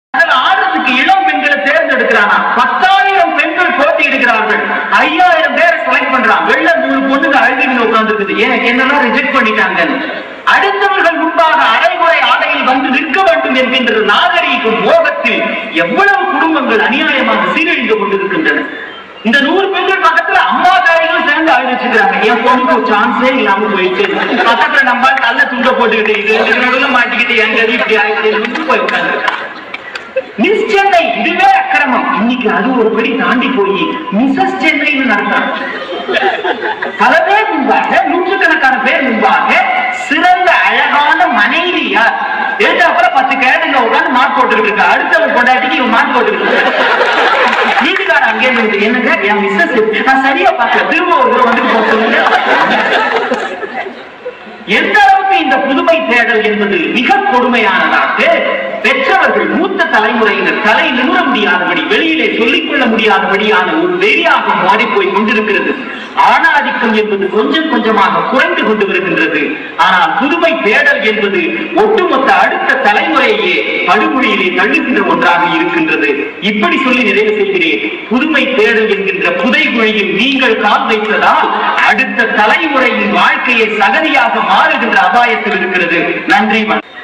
அதில் ஆடுறதுக்கு இளம் பெண்களை தேர்ந்தெடுக்கிறானா பத்தாயிரம் பெண்கள் போட்டியிடுகிறார்கள் ஐயாயிரம் பேரை செலக்ட் பண்றான் வெள்ள மூணு பொண்ணுங்க அழுதுன்னு உட்கார்ந்துருக்குது எனக்கு என்னெல்லாம் ரிஜெக்ட் பண்ணிட்டாங்க அடுத்தவர்கள் முன்பாக அரைமுறை ஆடையில் வந்து நிற்க வேண்டும் என்கின்ற நாகரீக மோகத்தில் எவ்வளவு குடும்பங்கள் அநியாயமாக சீரழிந்து கொண்டிருக்கின்றன இந்த நூறு பெண்கள் பக்கத்துல அம்மா தாய்களும் சேர்ந்து அழுது வச்சுக்கிறாங்க என் பொண்ணுக்கு ஒரு சான்ஸே இல்லாம போயிடுச்சு பக்கத்துல நம்ம நல்ல துண்ட போட்டுக்கிட்டு இது ரெண்டு நடுவுல மாட்டிக்கிட்டு எங்க இப்படி ஆயிடுச்சு போய் உட்கார்ந்து மிஸ் சென்னை இதுவே அக்கிரமம் இன்னைக்கு அது ஒரு படி தாண்டி போய் மிசஸ் சென்னைன்னு நடத்துறாங்க பல பேர் முன்பாக நூற்றுக்கணக்கான பேர் முன்பாக சிறந்த அழகான மனைவி யார் எழுத அப்புறம் பத்து கேடுங்க உட்காந்து மார்க் போட்டுக்கிட்டு இருக்கா அடுத்தவங்க கொண்டாட்டிக்கு இவன் மார்க் போட்டுக்கிட்டு இருக்கா வீட்டுக்கார அங்கே இருந்து என்னங்க என் மிஸ்ஸஸ் நான் சரியா பார்க்கல திரும்ப ஒரு தடவை வந்துட்டு போக சொல்லுங்க எந்த அளவுக்கு இந்த புதுமை தேடல் என்பது மிக கொடுமையானதாக பெற்றவர்கள் மூத்த தலைமுறையினர் தலை நிமிர முடியாதபடி வெளியிலே சொல்லிக் கொள்ள முடியாதபடியான ஒரு வெறியாக மாறி போய் கொண்டிருக்கிறது ஆணாதிக்கம் என்பது கொஞ்சம் கொஞ்சமாக குறைந்து கொண்டு வருகின்றது ஆனால் புதுமை தேடல் என்பது ஒட்டுமொத்த அடுத்த தலைமுறையே படுகொலியிலே தள்ளுகின்ற ஒன்றாக இருக்கின்றது இப்படி சொல்லி நிறைவு செய்கிறேன் புதுமை தேடல் என்கின்ற புதைகுழியில் நீங்கள் கால் வைத்ததால் அடுத்த தலைமுறையின் வாழ்க்கையை சகதியாக மாறுகின்ற அபாயத்தில் இருக்கிறது நன்றி வணக்கம்